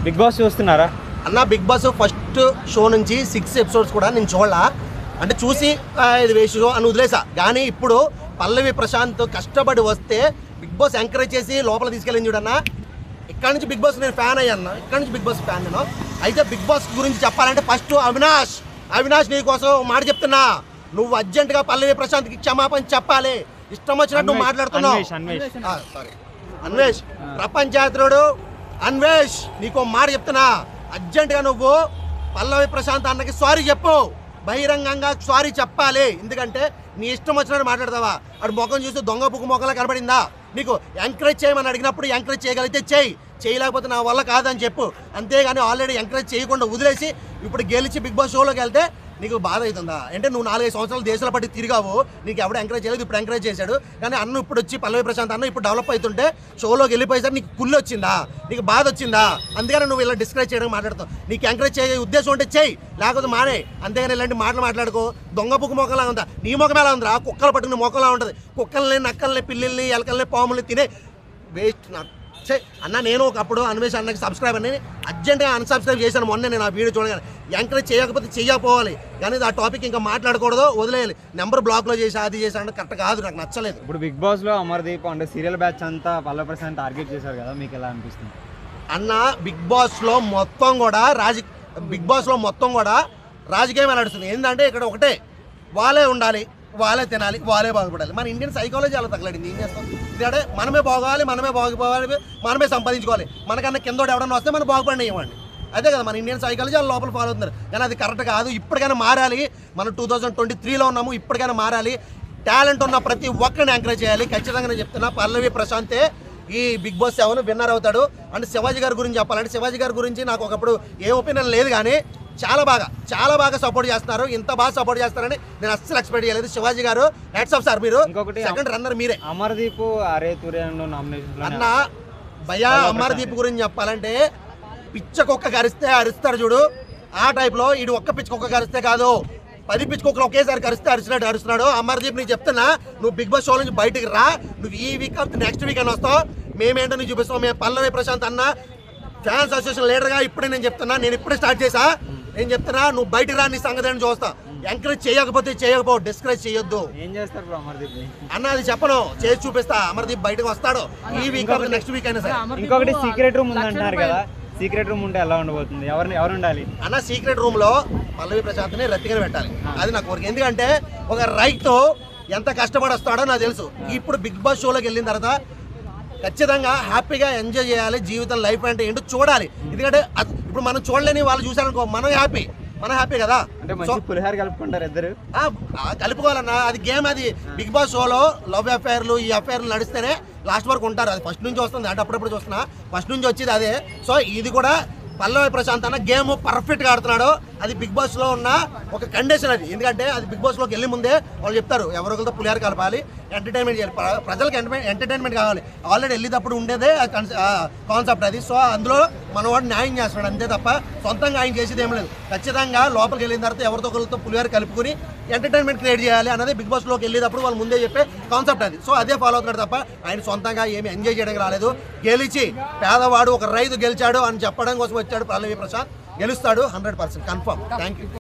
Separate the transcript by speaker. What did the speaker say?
Speaker 1: Big boss చూస్తున్నారా
Speaker 2: అన్న big boss first show నుంచి సిక్స్ ఎపిసోడ్స్ కూడా నేను చూడలా అంటే చూసి ఆ, ఇది వేసి షో అని వదిలేసా కానీ ఇప్పుడు పల్లవి ప్రశాంత్ కష్టపడి వస్తే బిగ్ బాస్ ఎంకరేజ్ చేసి లోపల తీసుకెళ్ళింది చూడన్నా ఇక్కడ నుంచి బిగ్ బాస్ నేను ఫ్యాన్ అయ్యాను ఇక్కడ నుంచి బిగ్ బాస్ ఫ్యాన్ నేను అయితే బిగ్ బాస్ గురించి చెప్పాలంటే ఫస్ట్ అవినాష్ అవినాష్ నీ కోసం ఒక మాట చెప్తున్నా నువ్వు అర్జెంటుగా పల్లవి ప్రశాంత్కి క్షమాపణ చెప్పాలి ఇష్టం వచ్చినట్టు
Speaker 1: అన్వేష్,
Speaker 2: మాట్లాడుతున్నావు
Speaker 1: అన్వేష్, అన్వేష్.
Speaker 2: ఆ, సారీ అన్వేష్ ప్రపంచాత్రుడు అన్వేష్ నీకు ఓ మాట చెప్తున్నా అర్జెంటుగా నువ్వు పల్లవి ప్రశాంత్ అన్నకి సారీ చెప్పు బహిరంగంగా సారీ చెప్పాలి ఎందుకంటే నీ ఇష్టం వచ్చినట్టు మాట్లాడతావా అటు ముఖం చూస్తే దొంగ పుక్కు మొక్కలా కనబడిందా నీకు ఎంకరేజ్ చేయమని అడిగినప్పుడు ఎంకరేజ్ చేయగలిగితే చేయి చేయలేకపోతే నా వల్ల కాదని చెప్పు అంతేగాని ఆల్రెడీ ఎంకరేజ్ చేయకుండా వదిలేసి ఇప్పుడు గెలిచి బిగ్ బాస్ షోలోకి వెళ్తే నీకు బాధ అవుతుందా అంటే నువ్వు నాలుగైదు సంవత్సరాలు దేశాల పట్టి తిరిగావు నీకు ఎవడు ఎంకరేజ్ చేయలేదు ఇప్పుడు ఎంకరేజ్ చేశాడు కానీ అన్న ఇప్పుడు వచ్చి పల్లవి ప్రశాంత్ అన్న ఇప్పుడు డెవలప్ అవుతుంటే షోలోకి వెళ్ళిపోయేసరికి నీకు కుళ్ళు వచ్చిందా నీకు బాధ వచ్చిందా అందుకని నువ్వు ఇలా డిస్కరేజ్ చేయడం మాట్లాడుతావు నీకు ఎంకరేజ్ చేయ ఉద్దేశం ఉంటే చేయి లేకపోతే మానే అంతేగాని ఇలాంటి మాటలు మాట్లాడుకో దొంగ పుక్కు మొక్కలా ఉందా నీ మొఖం ఎలా ఉందిరా కుక్కలు పట్టుకుని మొక్కలా ఉంటుంది కుక్కల్ని నక్కల్ని పిల్లల్ని ఎలకల్ని పాముల్ని తినే వేస్ట్ నాకు ఛే, అన్న నేను ఒకప్పుడు అన్వేష్ అన్నకి సబ్స్క్రైబ్ అని అర్జెంట్గా అన్సబ్స్క్రైబ్ చేశాను మొన్న నేను ఆ వీడియో చూడగానే ఎంకరేజ్ చేయకపోతే చేయకపోవాలి కానీ ఆ టాపిక్ ఇంకా మాట్లాడకూడదు వదిలేయాలి నెంబర్ బ్లాక్లో చేసి అది చేసి అంటే కరెక్ట్ కాదు నాకు నచ్చలేదు
Speaker 1: ఇప్పుడు బిగ్ బాస్ లో అమర్దీప్ అంటే సీరియల్ బ్యాచ్ అంతా పల్లె ప్రశాంత్ టార్గెట్ చేశారు కదా మీకు ఎలా అనిపిస్తుంది
Speaker 2: అన్న బిగ్ బాస్లో మొత్తం కూడా రాజ బిగ్ బాస్లో మొత్తం కూడా రాజకీయం నడుస్తుంది ఏంటంటే ఇక్కడ ఒకటే వాళ్ళే ఉండాలి వాళ్ళే తినాలి వాళ్ళే బాగుపడాలి మన ఇండియన్ సైకాలజీ అలా తగలడింది ఏం చేస్తాం ఎందుకంటే మనమే బాగోవాలి మనమే బాగుపోవాలి మనమే సంపాదించుకోవాలి మనకన్నా కిందోడు ఎవడన్నా వస్తే మనం బాగుపడిన ఇవ్వండి అదే కదా మన ఇండియన్ సైకాలజీ వాళ్ళ లోపల ఫాలో అవుతున్నారు కానీ అది కరెక్ట్ కాదు ఇప్పటికైనా మారాలి మనం టూ థౌజండ్ ట్వంటీ త్రీలో ఉన్నాము ఇప్పటికైనా మారాలి టాలెంట్ ఉన్న ప్రతి ఒక్కరిని ఎంకరేజ్ చేయాలి ఖచ్చితంగా నేను చెప్తున్నా పల్లవి ప్రశాంతే ఈ బిగ్ బాస్ సెవెన్ విన్నర్ అవుతాడు అండ్ శివాజీ గారి గురించి చెప్పాలంటే శివాజీ గారి గురించి నాకు ఒకప్పుడు ఏ ఒపీనియన్ లేదు కానీ చాలా బాగా చాలా బాగా సపోర్ట్ చేస్తున్నారు ఇంత బాగా సపోర్ట్ చేస్తారని నేను అస్సలు ఎక్స్పెక్ట్ చేయలేదు శివాజీ గారు హ్యాట్స్ ఆఫ్ సార్ మీరు
Speaker 1: ఇంకొకటి
Speaker 2: సెకండ్ రన్నర్ మీరే
Speaker 1: అమర్దీప్ అరే తురేన్లో నామినేషన్
Speaker 2: అన్న భయా అమర్దీప్ గురించి చెప్పాలంటే పిచ్చ కుక్క కరిస్తే అరుస్తారు చూడు ఆ టైప్లో ఈడు ఒక్క పిచ్చ కుక్క కరిస్తే కాదు పది పిచ్చి కుక్కలు ఒకేసారి కరిస్తే అరిచినట్టు అరుస్తున్నాడు అమర్దీప్ నీకు చెప్తున్నా నువ్వు బిగ్ బాస్ షో నుంచి బయటికి రా నువ్వు ఈ వీక్ నెక్స్ట్ వీక్ అని వస్తావు మేమేంటో నీకు చూపిస్తాం మేము పల్లవి ప్రశాంత్ అన్న ఫ్యాన్స్ అసోసియేషన్ లీడర్గా ఇప్పుడే నేను చెప్తున్నా నేను ఇప్పుడే స్టార్ట్ చేసా నేను చెప్తున్నా నువ్వు బయటికి రా నీ సంగతి అని చూస్తా ఎంకరేజ్ చేయకపోతే చేయకపో డిస్కరేజ్ చేయొద్దు
Speaker 1: ఏం చేస్తారు బ్రో అమర్దీప్ ని
Speaker 2: అన్న అది చెప్పను చేసి చూపిస్తా అమర్దీప్ బయటకు వస్తాడు ఈ వీక్ నెక్స్ట్ వీక్ అయినా సరే
Speaker 1: ఇంకొకటి సీక్రెట్ రూమ్ ఉంది అంటున్నారు కదా సీక్రెట్ రూమ్ ఉంటే ఎలా ఉండబోతుంది ఎవరిని ఎవరు ఉండాలి
Speaker 2: అన్న సీక్రెట్ రూమ్ లో పల్లవి ప్రశాంత్ని రతిగా పెట్టాలి అది నా కోరిక ఎందుకంటే ఒక రైతు ఎంత కష్టపడి వస్తాడో నాకు తెలుసు ఇప్పుడు బిగ్ బాస్ షోలోకి వెళ్ళిన తర్వాత ఖచ్చితంగా హ్యాపీగా ఎంజాయ్ చేయాలి జీవితం లైఫ్ అంటే ఏంటో చూడాలి ఎందుకంటే అద్- ఇప్పుడు మనం చూడలేని వాళ్ళు చూసారనుకో మనం హ్యాపీ మనం హ్యాపీ కదా
Speaker 1: అంటే
Speaker 2: సో
Speaker 1: మంచి పులిహార కలుపుకుంటారు ఇద్దరు
Speaker 2: ఆ, ఆ, కలుపుకోవాలన్నా అది గేమ్ అది బిగ్ బాస్ షోలో లవ్ అఫైర్లు ఈ అఫైర్లు నడిస్తేనే లాస్ట్ వరకు ఉంటారు అది ఫస్ట్ నుంచి వస్తుంది అంటే అప్పుడప్పుడు చూస్తున్నా ఫస్ట్ నుంచి వచ్చేది అదే సో ఇది కూడా పల్లవి ప్రశాంత్ అన్న గేమ్ పర్ఫెక్ట్గా ఆడుతున్నాడు అది బిగ్ బాస్లో ఉన్న ఒక కండిషన్ అది ఎందుకంటే అది బిగ్ బాస్లోకి వెళ్ళి ముందే వాళ్ళు చెప్తారు ఎవరొకరితో పులిహార కలపాలి ఎంటర్టైన్మెంట్ చేయాలి ప్ర- ప్రజలకు ఎంటర్టైన్మెంట్ కావాలి ఆల్రెడీ వెళ్ళేటప్పుడు ఉండేదే కాన్సెప్ట్ అది సో అందులో మనవాడు న్యాయం చేస్తున్నాడు అంతే తప్ప సొంతంగా ఆయన చేసేది ఏం లేదు ఖచ్చితంగా లోపలికి వెళ్ళిన తర్వాత ఎవరితో ఒకరితో పులిహార కలుపుకొని ఎంటర్టైన్మెంట్ క్రియేట్ చేయాలి అన్నది బిగ్ బాస్లోకి వెళ్ళేటప్పుడు వాళ్ళు ముందే చెప్పే కాన్సెప్ట్ అది సో అదే ఫాలో అవుతున్నాడు తప్ప ఆయన సొంతంగా ఏమి ఎంజాయ్ చేయడానికి రాలేదు గెలిచి పేదవాడు ఒక రైతు గెలిచాడు అని చెప్పడం కోసం వచ్చాడు పల్లవి ప్రసాద్ గెలుస్తాడు hundred percent confirm thank you